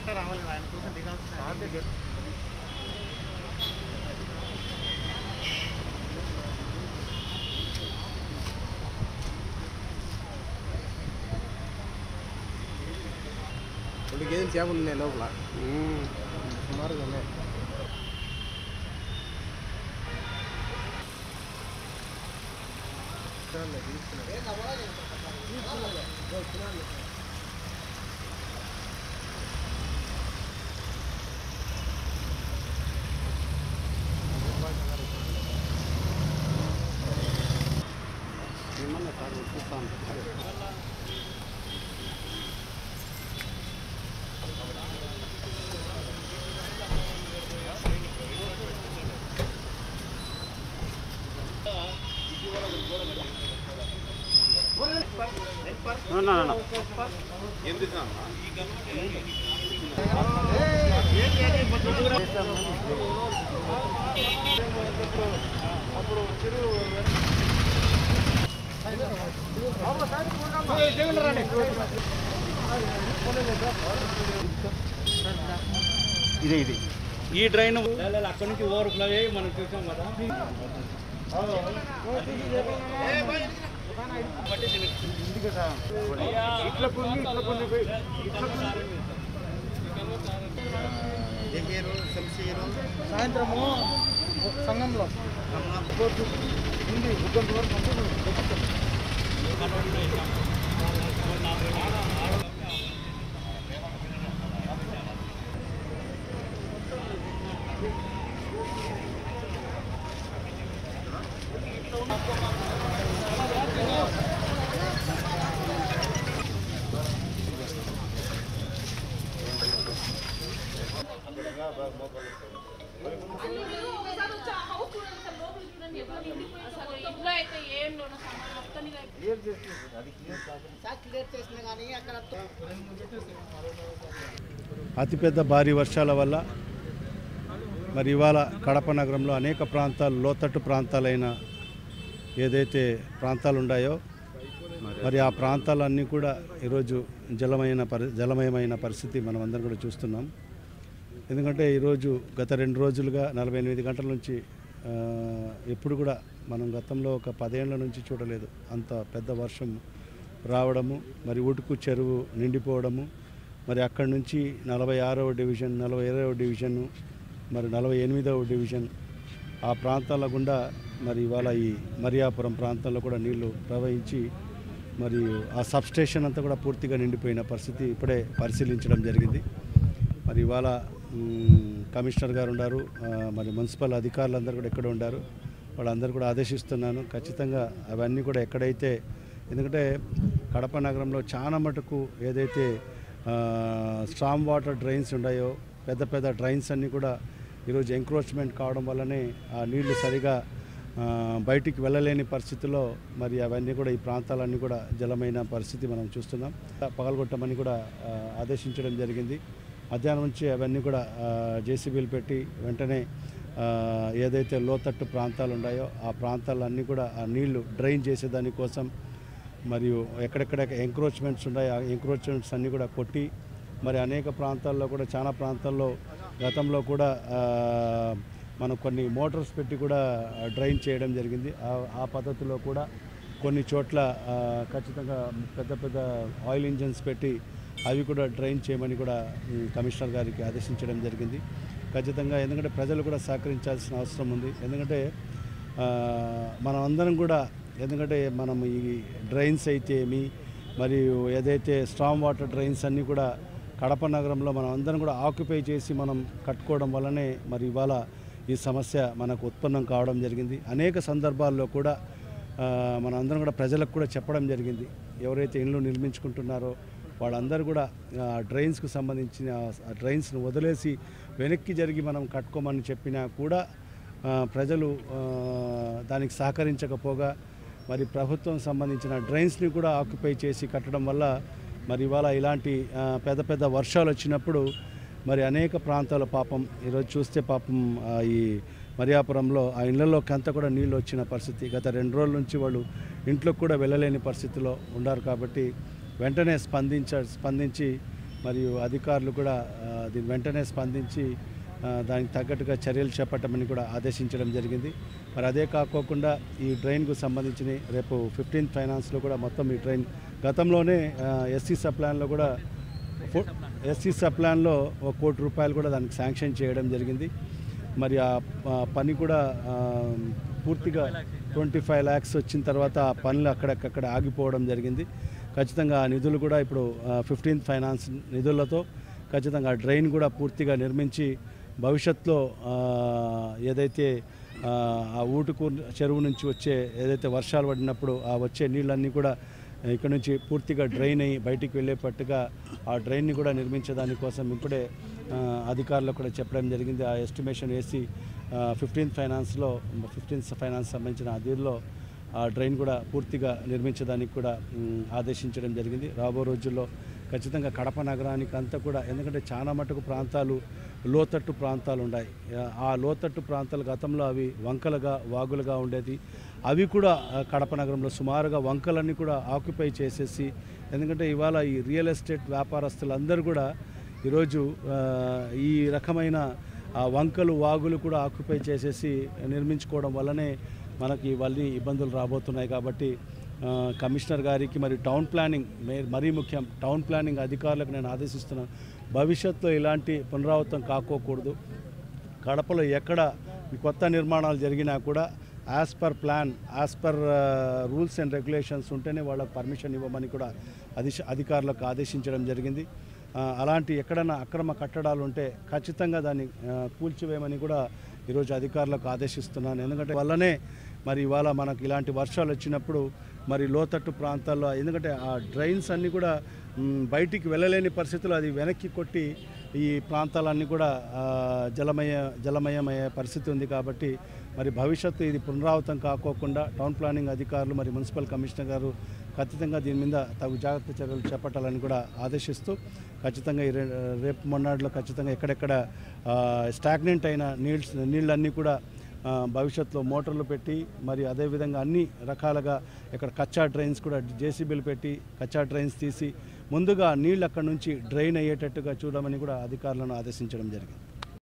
వెంట రావాలి ఆయన కోసం దిగాల్సిన రెండు కేజీలు చేపలు ఉన్నాయి లోపల సుమారుగా ఉన్నాయి ఏమన్నా సార్ చూస్తాను ఇదే ఇది ఈ ట్రైన్ అక్కడి నుంచి ఓవర్ఫ్లో అయ్యి మనం చూసాం కదా ఇట్లా కొన్ని ఇట్లా కొన్ని పోయి, ఇట్లా కొన్ని. జహీరు శంషీరు సాయంత్రము సంఘంలో కోర్టు ఉంది ఉద్దంత వరకు పంపిణీ. ఒకసారి వచ్చి ఆ హౌస్ చూడండి సార్ లోపల చూడండి ఎప్పుడు నిండిపోయింది అసలు ఇంట్లో అయితే ఏం లేవు నా సామాన్ మొత్తం మీద అతిపెద్ద భారీ వర్షాల వల్ల మరి ఇవాళ కడప నగరంలో అనేక ప్రాంతాలు లోతట్టు ప్రాంతాలైన ఏదైతే ప్రాంతాలు ఉన్నాయో మరి ఆ ప్రాంతాలన్నీ కూడా ఈరోజు జలమైన పరి జలమయమైన పరిస్థితి మనం అందరం కూడా చూస్తున్నాం ఎందుకంటే ఈరోజు గత రెండు రోజులుగా నలభై ఎనిమిది గంటల నుంచి ఆ, ఎప్పుడు కూడా మనం గతంలో ఒక పదేళ్ల నుంచి చూడలేదు అంత పెద్ద వర్షం రావడము మరి ఉటుకు చెరువు నిండిపోవడము మరి అక్కడి నుంచి నలభై ఆరవ డివిజన్ నలభై ఇరవై డివిజన్ మరి నలభై ఎనిమిదవ డివిజన్ ఆ ప్రాంతాల గుండా మరి ఇవాళ ఈ మరియాపురం ప్రాంతంలో కూడా నీళ్లు ప్రవహించి మరి ఆ సబ్స్టేషన్ అంతా కూడా పూర్తిగా నిండిపోయిన పరిస్థితి ఇప్పుడే పరిశీలించడం జరిగింది మరి ఇవాళ మ్, కమిషనర్ గారు ఉన్నారు ఆ, మరి మున్సిపల్ అధికారులందరూ కూడా ఎక్కడ ఉండారు వాళ్ళందరూ కూడా ఆదేశిస్తున్నాను ఖచ్చితంగా అవన్నీ కూడా ఎక్కడైతే ఎందుకంటే కడప నగరంలో చాలా మటుకు ఏదైతే స్ట్రామ్ వాటర్ డ్రైన్స్ ఉన్నాయో పెద్ద పెద్ద డ్రైన్స్ అన్నీ కూడా ఈరోజు ఎంక్రోచ్మెంట్ కావడం వల్లనే ఆ నీళ్లు సరిగా ఆ, బయటికి వెళ్ళలేని పరిస్థితిలో మరి అవన్నీ కూడా ఈ ప్రాంతాలన్నీ కూడా జలమైన పరిస్థితి మనం చూస్తున్నాం పగలగొట్టమని కూడా ఆ, ఆదేశించడం జరిగింది మధ్యాహ్నం నుంచి అవన్నీ కూడా జేసీబీలు పెట్టి వెంటనే ఆ, ఏదైతే లోతట్టు ప్రాంతాలు ఉన్నాయో ఆ ప్రాంతాలన్నీ కూడా ఆ నీళ్లు డ్రైన్ చేసేదాని కోసం మరియు ఎక్కడెక్కడ ఎంక్రోచ్మెంట్స్ ఉన్నాయో ఆ ఎంక్రోచ్మెంట్స్ అన్నీ కూడా కొట్టి మరి అనేక ప్రాంతాల్లో కూడా చాలా ప్రాంతాల్లో గతంలో కూడా ఆ, మనం కొన్ని మోటార్స్ పెట్టి కూడా డ్రైన్ చేయడం జరిగింది ఆ- ఆ పద్ధతిలో కూడా కొన్ని చోట్ల ఆ, ఖచ్చితంగా పెద్ద పెద్ద ఆయిల్ ఇంజన్స్ పెట్టి అవి కూడా డ్రైన్ చేయమని కూడా ఈ కమిషనర్ గారికి ఆదేశించడం జరిగింది ఖచ్చితంగా ఎందుకంటే ప్రజలు కూడా సహకరించాల్సిన అవసరం ఉంది ఎందుకంటే ఆ, మనం అందరం కూడా ఎందుకంటే మనం ఈ డ్రైన్స్ అయితే ఏమి మరియు ఏదైతే స్ట్రాంగ్ వాటర్ డ్రైన్స్ అన్నీ కూడా కడప నగరంలో మనం అందరం కూడా ఆక్యుపై చేసి మనం కట్టుకోవడం వల్లనే మరి ఇవాళ ఈ సమస్య మనకు ఉత్పన్నం కావడం జరిగింది అనేక సందర్భాల్లో కూడా ఆ, మన అందరం కూడా ప్రజలకు కూడా చెప్పడం జరిగింది ఎవరైతే ఇండ్లు నిర్మించుకుంటున్నారో వాళ్ళందరూ కూడా ఆ, డ్రైన్స్కు సంబంధించిన ఆ డ్రైన్స్ను వదిలేసి వెనక్కి జరిగి మనం కట్టుకోమని చెప్పినా కూడా ఆ, ప్రజలు ఆ, దానికి సహకరించకపోగా మరి ప్రభుత్వం సంబంధించిన డ్రైన్స్ని కూడా ఆక్యుపై చేసి కట్టడం వల్ల మరి ఇవాళ ఇలాంటి ఆ, పెద్ద పెద్ద వర్షాలు వచ్చినప్పుడు మరి అనేక ప్రాంతాల పాపం ఈరోజు చూస్తే పాపం ఆ, ఈ మరియాపురంలో ఆ ఇళ్లలోకి అంతా కూడా నీళ్ళు వచ్చిన పరిస్థితి గత రెండు రోజుల నుంచి వాళ్ళు ఇంట్లోకి కూడా వెళ్ళలేని పరిస్థితిలో ఉన్నారు కాబట్టి వెంటనే స్పందించ స్పందించి మరియు అధికారులు కూడా ఆ, దీని వెంటనే స్పందించి ఆ, దానికి తగ్గట్టుగా చర్యలు చేపట్టమని కూడా ఆదేశించడం జరిగింది మరి అదే కాకోకుండా ఈ డ్రైన్కు సంబంధించిన రేపు ఫిఫ్టీన్త్ ఫైనాన్స్లో కూడా మొత్తం ఈ డ్రైన్ గతంలోనే ఎస్సీ సప్లాన్లో కూడా ఎస్సీ సప్లాన్లో ఒక కోటి రూపాయలు కూడా దానికి శాంక్షన్ చేయడం జరిగింది మరి ఆ ఆ పని కూడా ఆ, పూర్తిగా ట్వంటీ ఫైవ్ ల్యాక్స్ వచ్చిన తర్వాత ఆ పనులు అక్కడక్కడ ఆగిపోవడం జరిగింది ఖచ్చితంగా ఆ నిధులు కూడా ఇప్పుడు ఫిఫ్టీన్త్ ఫైనాన్స్ నిధులతో ఖచ్చితంగా ఆ డ్రైన్ కూడా పూర్తిగా నిర్మించి భవిష్యత్తులో ఆ, ఏదైతే ఆ, ఆ ఊటుకు చెరువు నుంచి వచ్చే ఏదైతే వర్షాలు పడినప్పుడు ఆ వచ్చే నీళ్ళన్నీ కూడా ఇక్కడ నుంచి పూర్తిగా డ్రైన్ అయ్యి బయటికి వెళ్ళేటట్టుగా ఆ డ్రైన్ని కూడా నిర్మించే దానికోసం ఇప్పుడే ఆ, అధికారులకు కూడా చెప్పడం జరిగింది ఆ ఎస్టిమేషన్ వేసి ఫిఫ్టీన్త్ ఫైనాన్స్లో ఫిఫ్టీన్త్ ఫైనాన్స్ సంబంధించిన దీనిలో ఆ డ్రైన్ కూడా పూర్తిగా నిర్మించడానికి కూడా మ్, ఆదేశించడం జరిగింది రాబో రోజుల్లో ఖచ్చితంగా కడప నగరానికి అంతా కూడా ఎందుకంటే చాలా మటుకు ప్రాంతాలు లోతట్టు ప్రాంతాలు ఉన్నాయి ఆ- ఆ లోతట్టు ప్రాంతాలు గతంలో అవి వంకలుగా వాగులుగా ఉండేది అవి కూడా ఆ, కడప నగరంలో సుమారుగా వంకలన్నీ కూడా ఆక్యుపై చేసేసి ఎందుకంటే ఇవాళ ఈ రియల్ ఎస్టేట్ వ్యాపారస్తులందరూ కూడా ఈరోజు ఆ, ఈ రకమైన ఆ వంకలు వాగులు కూడా ఆక్యుపై చేసేసి నిర్మించుకోవడం వల్లనే మనకి ఇవన్నీ ఇబ్బందులు రాబోతున్నాయి కాబట్టి ఆ, కమిషనర్ గారికి మరి టౌన్ ప్లానింగ్ మే- మరీ ముఖ్యం టౌన్ ప్లానింగ్ అధికారులకు నేను ఆదేశిస్తున్నాను భవిష్యత్తులో ఇలాంటి పునరావృతం కాకోకూడదు కడపలో ఎక్కడ ఈ కొత్త నిర్మాణాలు జరిగినా కూడా as per plan as per rules and regulations ఉంటేనే వాళ్ళకి పర్మిషన్ ఇవ్వమని కూడా అధిశ అధికారులకు ఆదేశించడం జరిగింది ఆ, అలాంటి ఎక్కడైనా అక్రమ కట్టడాలు ఉంటే ఖచ్చితంగా దాన్ని ఆ, కూల్చివేయమని కూడా ఈరోజు అధికారులకు ఆదేశిస్తున్నాను ఎందుకంటే వల్లనే మరి ఇవాళ మనకు ఇలాంటి వర్షాలు వచ్చినప్పుడు మరి లోతట్టు ప్రాంతాల్లో ఎందుకంటే ఆ డ్రైన్స్ అన్నీ కూడా మ్, బయటికి వెళ్ళలేని పరిస్థితులు అది వెనక్కి కొట్టి ఈ ప్రాంతాలన్నీ కూడా ఆ, జలమయ జలమయమయ్యే పరిస్థితి ఉంది కాబట్టి మరి భవిష్యత్తు ఇది పునరావృతం కాకోకుండా టౌన్ ప్లానింగ్ అధికారులు మరి మున్సిపల్ కమిషనర్ గారు ఖచ్చితంగా దీని మీద తగు జాగ్రత్త చర్యలు చేపట్టాలని కూడా ఆదేశిస్తూ ఖచ్చితంగా ఈ రే- రేపు మొన్నాడులో ఖచ్చితంగా ఎక్కడెక్కడ స్టాగ్నెంట్ అయిన నీళ్ళ్ నీళ్ళన్నీ కూడా ఆ, భవిష్యత్తులో మోటార్లు పెట్టి మరి అదేవిధంగా అన్ని రకాలుగా ఇక్కడ కచ్చా డ్రైన్స్ కూడా జేసీబీలు పెట్టి కచ్చా డ్రైన్స్ తీసి ముందుగా నీళ్ళు అక్కడ నుంచి డ్రైన్ అయ్యేటట్టుగా చూడమని కూడా అధికారులను ఆదేశించడం జరిగింది